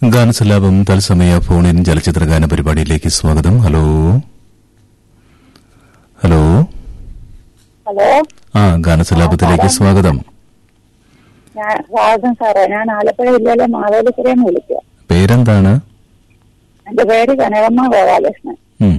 ഗാനസലാപം തത്സമയ ഫോണിൻ ചലച്ചിത്ര ഗാന പരിപാടിയിലേക്ക് സ്വാഗതം ഹലോ ഹലോ ഹലോ ആ ഗാനസലാപത്തിലേക്ക് സ്വാഗതം ഞാൻ സ്വാഗതം സാറേ ഞാൻ ആലപ്പുഴ ജില്ലയിലെ മാവേലിക്കരയെന്ന് വിളിക്കുക പേരെന്താണ് എന്റെ പേര് കനകമ്മ ഗോപാലകൃഷ്ണൻ ഉം.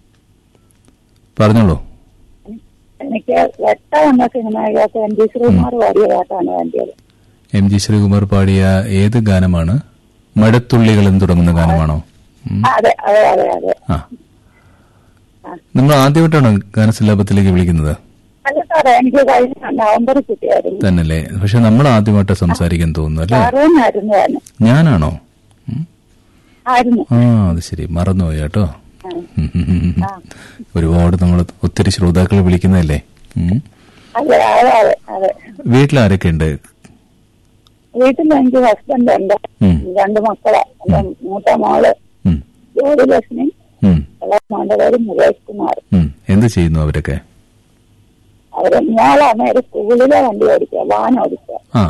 പറഞ്ഞോളൂ എനിക്ക് വെട്ട എന്ന സിനിമയിലൊക്കെ എൻ ജി ശ്രീകുമാർ പാടിയ പാട്ടാണ് വേണ്ടിയത് എം ജി ശ്രീകുമാർ പാടിയ ഏത് ഗാനമാണ് മഴത്തുള്ളികൾ എന്ന് തുടങ്ങുന്ന ഗാനമാണോ ഉം. അതെ അതെ അതെ അതെ ആ നിങ്ങൾ ആദ്യമായിട്ടാണോ ഗാനസലാപത്തിലേക്ക് വിളിക്കുന്നത് അല്ല സാറേ എനിക്ക് കഴിഞ്ഞ നവംബറിൽ കിട്ടിയായിരുന്നു തന്നല്ലേ പക്ഷെ നമ്മൾ ആദ്യമായിട്ട് സംസാരിക്കാൻ തോന്നുന്നു അല്ലേ സാറേന്നായിരുന്നു ഞാൻ ഞാനാണോ ഉം. ആയിരുന്നു ആ അത് ശരി മറന്നുപോയി കേട്ടോ ആ. ഉം. ഒരുപാട് നമ്മൾ ഒത്തിരി ശ്രോതാക്കൾ വിളിക്കുന്നതല്ലേ ഉം. അതെ അതെ അതെ അതെ വീട്ടിൽ ആരൊക്കെ ഉണ്ട് വീട്ടിൽ എനിക്ക് ഹസ്ബൻഡ് ഉണ്ട് ഉം. രണ്ട് മക്കളാ എന്റെ മൂത്ത മോള് ഉം. ജ്യോതിലക്ഷ്മി ഉം. ഇളയ മോന്റെ പേര് മുകേഷ് കുമാർ ഉം. എന്ത് ചെയ്യുന്നു അവരൊക്കെ അവര് മോളാണ് ഒരു സ്കൂളിലെ വണ്ടി ഓടിക്കുക വാൻ ഓടിക്കുക ആ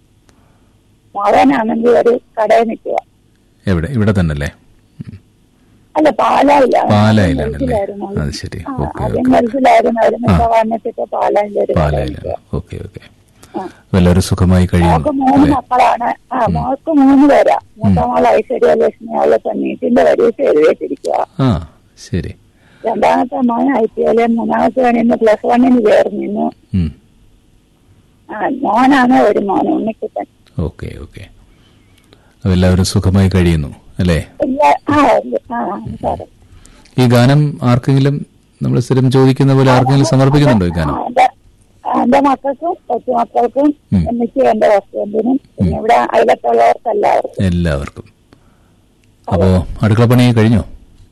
മകനാണെങ്കിൽ ഒരു കടയിൽ നിൽക്കുക എവിടെ ഇവിടെ തന്നെയല്ലേ അല്ല പാലായിലാണ് പാലായിലാണല്ലേ ഗൾഫിലായിരുന്നു. അത് ശരി ആ, ഓക്കെ ആദ്യം ഓക്കെ ഗൾഫിലായിരുന്നു അവര് വന്നിട്ട് പാലായിലെ ഒരു കടയിൽ പാലായിലാണ് നിൽക്കുക. ഓക്കെ ഓക്കെ ആ. എല്ലാവരും സുഖമായി മോൾക്ക് കഴിയുന്നു മൂന്ന് അല്ലേ മക്കളാണ് ആ മോൾക്ക് മൂന്ന് പേരാ മൂത്ത മോൾ ഐശ്വര്യ ലക്ഷ്മി അവളെ നീറ്റിന്റെ പരീക്ഷ എഴുതിയിട്ടിരിക്കുക ആ ശരി രണ്ടാമത്തെ മോൻ ഐ പി എൽ മൂന്നാമത്തെ വേണിന്ന് പ്ലസ് വണ്ണിന് ചേർന്നിരുന്നു ഉം. ആ മോനാണ് ഒരു മോൻ ഉണ്ണിക്കുട്ടൻ ഓക്കെ ഓക്കെ അപ്പൊ എല്ലാവരും സുഖമായി കഴിയുന്നു അല്ലേ ഇല്ല ആ ഇല്ല. ആ സാറേ ഈ ഗാനം ആർക്കെങ്കിലും നമ്മൾ സ്ഥിരം ചോദിക്കുന്ന പോലെ ആർക്കെങ്കിലും സമർപ്പിക്കുന്നുണ്ടോ ഈ ഗാനം ആ, എന്റെ എന്റെ മക്കൾക്കും കൊച്ചുമക്കൾക്കും ഉം. എനിക്ക് എന്റെ ഹസ്ബൻഡിനും പിന്നെ ഇവിടെ അയലത്തുള്ളവർക്ക് എല്ലാവർക്കും എല്ലാവർക്കും അപ്പോ അടുക്കള പണി കഴിഞ്ഞോ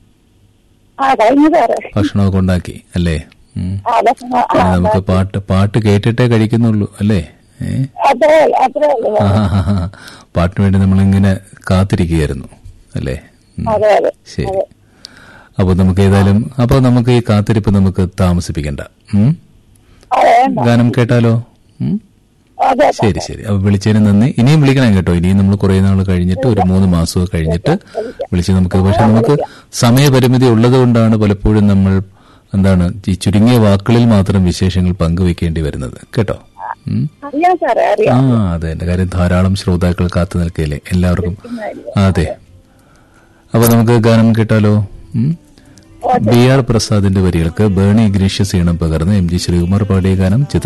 ആ കഴിഞ്ഞു സാറേ ഭക്ഷണമൊക്കെ ഉണ്ടാക്കി അല്ലേ ഉം. ആ ഭക്ഷണം ആ, ഇനി നമുക്ക് പാട്ട് പാട്ട് കേട്ടിട്ടേ കഴിക്കുന്നുള്ളൂ അല്ലേ ഏ? അത്രേ അത്രേ ഉള്ളൂ ആ, ആ, ആ. പാട്ടിന് വേണ്ടി നമ്മളിങ്ങനെ കാത്തിരിക്കുകയായിരുന്നു അല്ലേ ഉം. അതെ അതെ ശരി അപ്പൊ നമുക്ക് ഏതായാലും അപ്പൊ നമുക്ക് ഈ കാത്തിരിപ്പ് നമുക്ക് താമസിപ്പിക്കണ്ട ഉം? അതെ വേണ്ട. ഗാനം കേട്ടാലോ ഉം? അതെ ശരി ശരി അപ്പൊ വിളിച്ചതിന് നന്ദി ഇനിയും വിളിക്കണം കേട്ടോ ഇനിയും നമ്മൾ കുറെ നാൾ കഴിഞ്ഞിട്ട് ഒരു മൂന്ന് മാസമൊക്കെ കഴിഞ്ഞിട്ട് വിളിച്ച് നമുക്ക് പക്ഷെ നമുക്ക് സമയപരിമിതി ഉള്ളത് കൊണ്ടാണ് പലപ്പോഴും നമ്മൾ എന്താണ് ഈ ചുരുങ്ങിയ വാക്കുകളിൽ മാത്രം വിശേഷങ്ങൾ പങ്കുവെക്കേണ്ടി വരുന്നത് കേട്ടോ ഉം. അറിയാം സാറേ ആ അറിയാം അതെ എന്റെ കാര്യം ധാരാളം ശ്രോതാക്കൾ കാത്തു നിൽക്കയില്ലേ എല്ലാവർക്കും അതെ അപ്പൊ നമുക്ക് ഗാനം കേട്ടാലോ ഉം? ബി ആർ പ്രസാദിന്റെ വരികൾക്ക് ബേണി ഇഗ്നീഷ്യസ് ഈണം പകർന്ന് എം ജി ശ്രീകുമാർ പാടിയ ഗാനം ചിത്ര